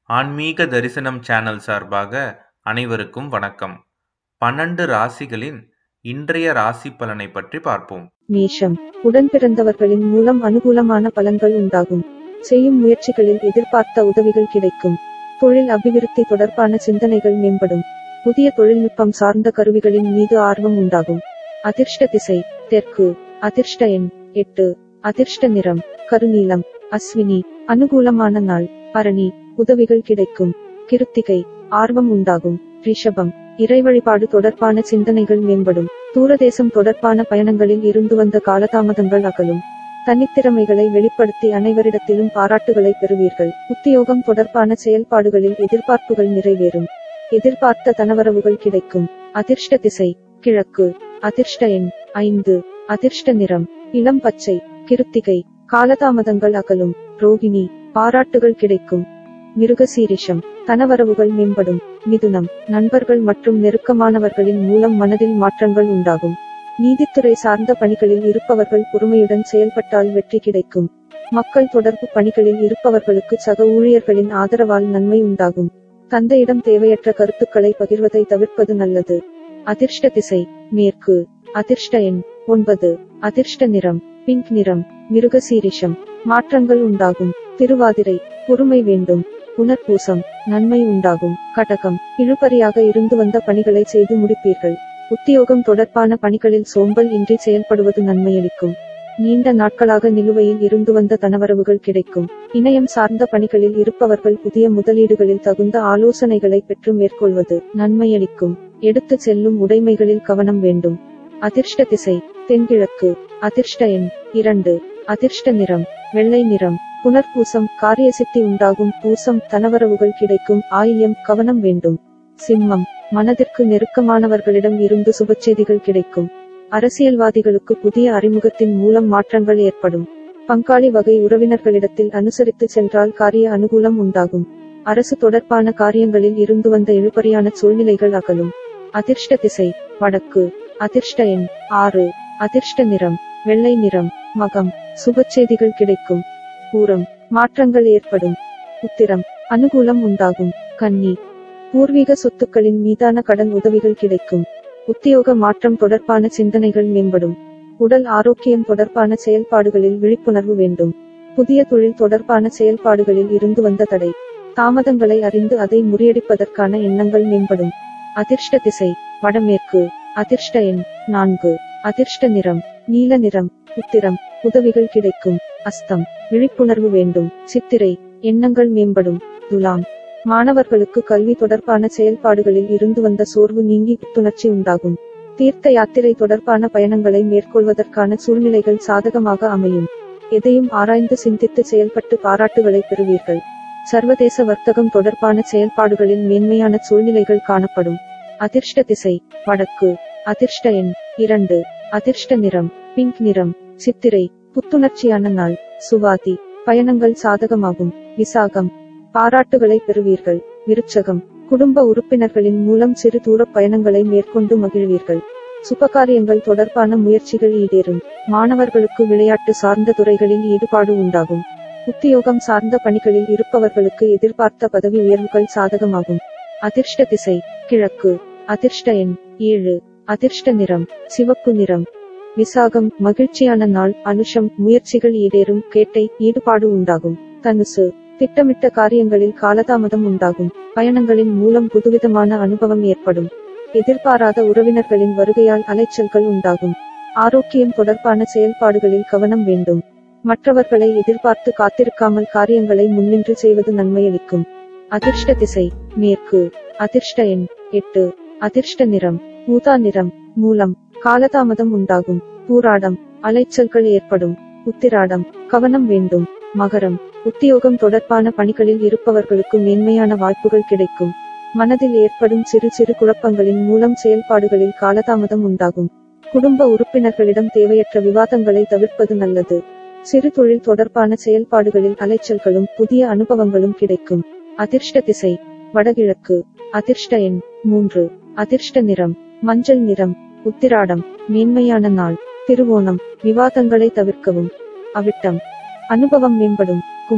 ஆன்மீக தரிசனம் சேனல் சார்பாக அனைவருக்கும் வணக்கம் பன்னெண்டு ராசிகளின் இன்றைய ராசி பலனை பற்றி பார்ப்போம் மேஷம் உடன் பிறந்தவர்களின் மூலம் அனுகூலமான பலன்கள் உண்டாகும் செய்யும் முயற்சிகளில் எதிர்பார்த்த உதவிகள் கிடைக்கும் தொழில் அபிவிருத்தி தொடர்பான சிந்தனைகள் மேம்படும் புதிய தொழில்நுட்பம் சார்ந்த கருவிகளின் மீது ஆர்வம் உண்டாகும் அதிர்ஷ்ட திசை தெற்கு அதிர்ஷ்ட எண் எட்டு அதிர்ஷ்ட நிறம் கருநீலம் அஸ்வினி அனுகூலமான நாள் பரணி உதவிகள் கிடைக்கும் கிருத்திகை ஆர்வம் உண்டாகும் ரிஷபம் இறை வழிபாடு தொடர்பான சிந்தனைகள் மேம்படும் தூரதேசம் தொடர்பான பயணங்களில் இருந்து வந்த காலதாமதங்கள் அகலும் தனித்திறமைகளை வெளிப்படுத்தி அனைவரிடத்திலும் பாராட்டுகளை பெறுவீர்கள் உத்தியோகம் தொடர்பான செயல்பாடுகளில் எதிர்பார்ப்புகள் நிறைவேறும் எதிர்பார்த்த தனவரவுகள் கிடைக்கும் அதிர்ஷ்ட திசை கிழக்கு அதிர்ஷ்ட எண் ஐந்து அதிர்ஷ்ட நிறம் இளம் பச்சை கிருத்திகை காலதாமதங்கள் அகலும் ரோகிணி பாராட்டுகள் கிடைக்கும் மிருகசீரிஷம் தனவரவுகள் மேம்படும் மிதுனம் நண்பர்கள் மற்றும் நெருக்கமானவர்களின் மூலம் மனதில் மாற்றங்கள் உண்டாகும் நீதித்துறை சார்ந்த பணிகளில் இருப்பவர்கள் பொறுமையுடன் செயல்பட்டால் வெற்றி கிடைக்கும் மக்கள் தொடர்பு பணிகளில் இருப்பவர்களுக்கு சக ஊழியர்களின் ஆதரவால் நன்மை உண்டாகும் தந்தையிடம் தேவையற்ற கருத்துக்களை பகிர்வதை தவிர்ப்பது நல்லது அதிர்ஷ்ட திசை மேற்கு அதிர்ஷ்ட எண் ஒன்பது அதிர்ஷ்ட நிறம் பிங்க் நிறம் மிருகசீரிஷம் மாற்றங்கள் உண்டாகும் திருவாதிரை பொறுமை வேண்டும் புனர்பூசம் நன்மை உண்டாகும் கடகம் இழுபறியாக இருந்து வந்த பணிகளை செய்து முடிப்பீர்கள் உத்தியோகம் தொடர்பான பணிகளில் சோம்பல் இன்றி செயல்படுவது நன்மையளிக்கும் நீண்ட நாட்களாக நிலுவையில் இருந்து வந்த தனவரவுகள் கிடைக்கும் இணையம் சார்ந்த பணிகளில் இருப்பவர்கள் புதிய முதலீடுகளில் தகுந்த ஆலோசனைகளை பெற்று மேற்கொள்வது நன்மையளிக்கும் எடுத்து செல்லும் உடைமைகளில் கவனம் வேண்டும் அதிர்ஷ்ட திசை தென்கிழக்கு அதிர்ஷ்ட எண் இரண்டு அதிர்ஷ்ட நிறம் வெள்ளை நிறம் புனர்பூசம் காரியசித்தி உண்டாகும் பூசம் தனவரவுகள் கிடைக்கும் ஆயில்யம் கவனம் வேண்டும் சிம்மம் மனதிற்கு நெருக்கமானவர்களிடம் இருந்து சுபச்செய்திகள் கிடைக்கும் அரசியல்வாதிகளுக்கு புதிய அறிமுகத்தின் மூலம் மாற்றங்கள் ஏற்படும் பங்காளி வகை உறவினர்களிடத்தில் அனுசரித்து சென்றால் காரிய அனுகூலம் உண்டாகும் அரசு தொடர்பான காரியங்களில் இருந்து வந்த இழுபறியான சூழ்நிலைகள் அகலும் அதிர்ஷ்ட திசை வடக்கு அதிர்ஷ்ட எண் ஆறு அதிர்ஷ்ட நிறம் வெள்ளை நிறம் மகம் சுபச்செய்திகள் கிடைக்கும் பூரம் மாற்றங்கள் ஏற்படும் உத்திரம் அனுகூலம் உண்டாகும் கன்னி பூர்வீக சொத்துக்களின் மீதான கடன் உதவிகள் கிடைக்கும் உத்தியோக மாற்றம் தொடர்பான சிந்தனைகள் மேம்படும் உடல் ஆரோக்கியம் தொடர்பான செயல்பாடுகளில் விழிப்புணர்வு வேண்டும் புதிய தொழில் தொடர்பான செயல்பாடுகளில் இருந்து வந்த தடை தாமதங்களை அறிந்து அதை முறியடிப்பதற்கான எண்ணங்கள் மேம்படும் அதிர்ஷ்ட திசை வடமேற்கு அதிர்ஷ்ட எண் நான்கு அதிர்ஷ்ட நிறம் நீல நிறம் உத்திரம் உதவிகள் கிடைக்கும் அஸ்தம் விழிப்புணர்வு வேண்டும் சித்திரை எண்ணங்கள் மேம்படும் துலாம் மாணவர்களுக்கு கல்வி தொடர்பான செயல்பாடுகளில் இருந்து வந்த சோர்வு நீங்கி புத்துணர்ச்சி உண்டாகும் தீர்த்த யாத்திரை தொடர்பான பயணங்களை மேற்கொள்வதற்கான சூழ்நிலைகள் சாதகமாக அமையும் எதையும் ஆராய்ந்து சிந்தித்து செயல்பட்டு பாராட்டுகளை பெறுவீர்கள் சர்வதேச வர்த்தகம் தொடர்பான செயல்பாடுகளில் மேன்மையான சூழ்நிலைகள் காணப்படும் அதிர்ஷ்ட திசை வடக்கு அதிர்ஷ்ட எண் இரண்டு அதிர்ஷ்ட நிறம் பிங்க் நிறம் சித்திரை புத்துணர்ச்சியான நாள் சுவாதி பயணங்கள் சாதகமாகும் விசாகம் பாராட்டுகளை பெறுவீர்கள் விருச்சகம் குடும்ப உறுப்பினர்களின் மூலம் சிறு தூர பயணங்களை மேற்கொண்டு மகிழ்வீர்கள் சுபகாரியங்கள் தொடர்பான முயற்சிகள் ஈடேறும் மாணவர்களுக்கு விளையாட்டு சார்ந்த துறைகளில் ஈடுபாடு உண்டாகும் உத்தியோகம் சார்ந்த பணிகளில் இருப்பவர்களுக்கு எதிர்பார்த்த பதவி உயர்வுகள் சாதகமாகும் அதிர்ஷ்ட திசை கிழக்கு அதிர்ஷ்ட எண் ஏழு அதிர்ஷ்ட நிறம் சிவப்பு நிறம் விசாகம் மகிழ்ச்சியான நாள் அனுஷம் முயற்சிகள் ஈடேறும் கேட்டை ஈடுபாடு உண்டாகும் தனுசு திட்டமிட்ட காரியங்களில் காலதாமதம் உண்டாகும் பயணங்களின் மூலம் புதுவிதமான அனுபவம் ஏற்படும் எதிர்பாராத உறவினர்களின் வருகையால் அலைச்சல்கள் உண்டாகும் ஆரோக்கியம் தொடர்பான செயல்பாடுகளில் கவனம் வேண்டும் மற்றவர்களை எதிர்பார்த்து காத்திருக்காமல் காரியங்களை முன்னின்று செய்வது நன்மையளிக்கும் அதிர்ஷ்ட திசை மேற்கு அதிர்ஷ்ட எண் எட்டு அதிர்ஷ்ட நிறம் ஊதா நிறம் மூலம் காலதாமதம் உண்டாகும் பூராடம் அலைச்சல்கள் ஏற்படும் உத்திராடம் கவனம் வேண்டும் மகரம் உத்தியோகம் தொடர்பான பணிகளில் இருப்பவர்களுக்கு மேன்மையான வாய்ப்புகள் கிடைக்கும் மனதில் ஏற்படும் சிறு சிறு குழப்பங்களின் மூலம் செயல்பாடுகளில் காலதாமதம் உண்டாகும் குடும்ப உறுப்பினர்களிடம் தேவையற்ற விவாதங்களை தவிர்ப்பது நல்லது சிறு தொழில் தொடர்பான செயல்பாடுகளில் அலைச்சல்களும் புதிய அனுபவங்களும் கிடைக்கும் அதிர்ஷ்ட திசை வடகிழக்கு அதிர்ஷ்ட எண் மூன்று அதிர்ஷ்ட நிறம் மஞ்சள் நிறம் உத்திராடம் மேன்மையான நாள் திருவோணம் விவாதங்களை தவிர்க்கவும் அவிட்டம் அனுபவம் மேம்படும் கும்பம்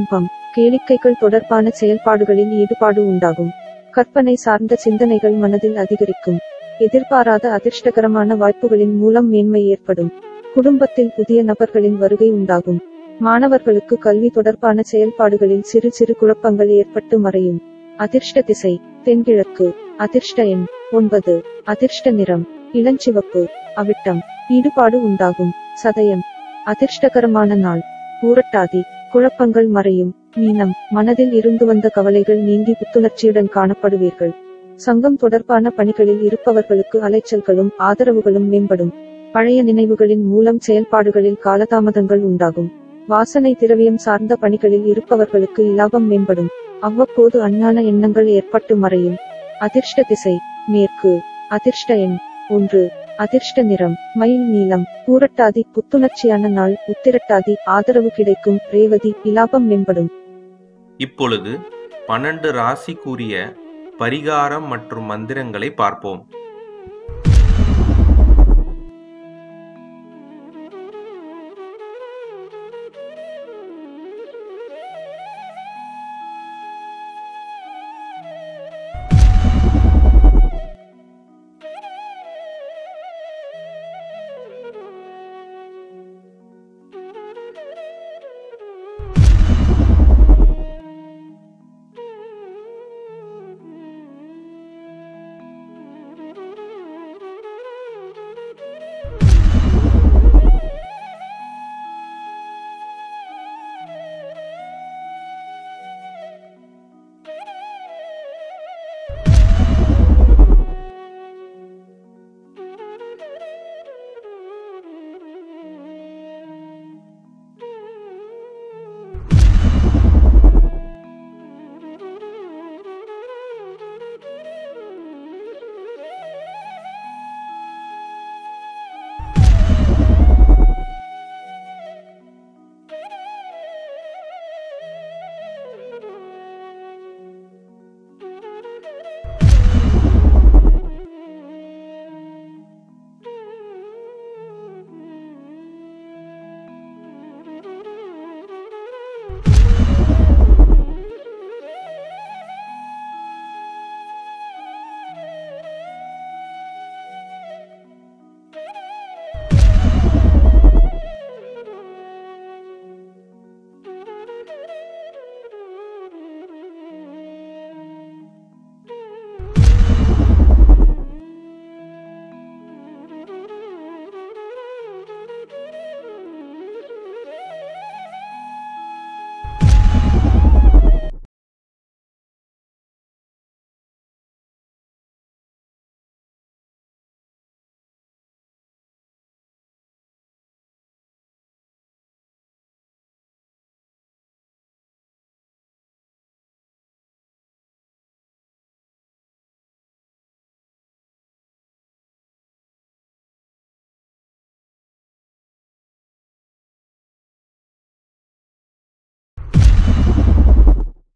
கேளிக்கைகள் தொடர்பான செயல்பாடுகளில் ஈடுபாடு உண்டாகும் கற்பனை சார்ந்த சிந்தனைகள் மனதில் அதிகரிக்கும் எதிர்பாராத அதிர்ஷ்டகரமான வாய்ப்புகளின் மூலம் மேன்மை ஏற்படும் குடும்பத்தில் புதிய நபர்களின் வருகை உண்டாகும் மாணவர்களுக்கு கல்வி தொடர்பான செயல்பாடுகளில் சிறு சிறு குழப்பங்கள் ஏற்பட்டு மறையும் அதிர்ஷ்ட திசை தென்கிழக்கு அதிர்ஷ்ட எண் ஒன்பது அதிர்ஷ்ட நிறம் இளஞ்சிவப்பு அவிட்டம் ஈடுபாடு உண்டாகும் சதயம் அதிர்ஷ்டகரமான நாள் பூரட்டாதி குழப்பங்கள் மறையும் மீனம் மனதில் இருந்து வந்த கவலைகள் நீங்கி புத்துணர்ச்சியுடன் காணப்படுவீர்கள் சங்கம் தொடர்பான பணிகளில் இருப்பவர்களுக்கு அலைச்சல்களும் ஆதரவுகளும் மேம்படும் பழைய நினைவுகளின் மூலம் செயல்பாடுகளில் காலதாமதங்கள் உண்டாகும் வாசனை திரவியம் சார்ந்த பணிகளில் இருப்பவர்களுக்கு இலாபம் மேம்படும் அவ்வப்போது அஞ்ஞான எண்ணங்கள் ஏற்பட்டு மறையும் அதிர்ஷ்ட திசை மேற்கு அதிர்ஷ்ட எண் ஒன்று அதிர்ஷ்ட நிறம் மயில் நீலம் பூரட்டாதி புத்துணர்ச்சியான நாள் உத்திரட்டாதி ஆதரவு கிடைக்கும் ரேவதி இலாபம் மேம்படும் இப்பொழுது பன்னெண்டு ராசி கூறிய பரிகாரம் மற்றும் மந்திரங்களை பார்ப்போம்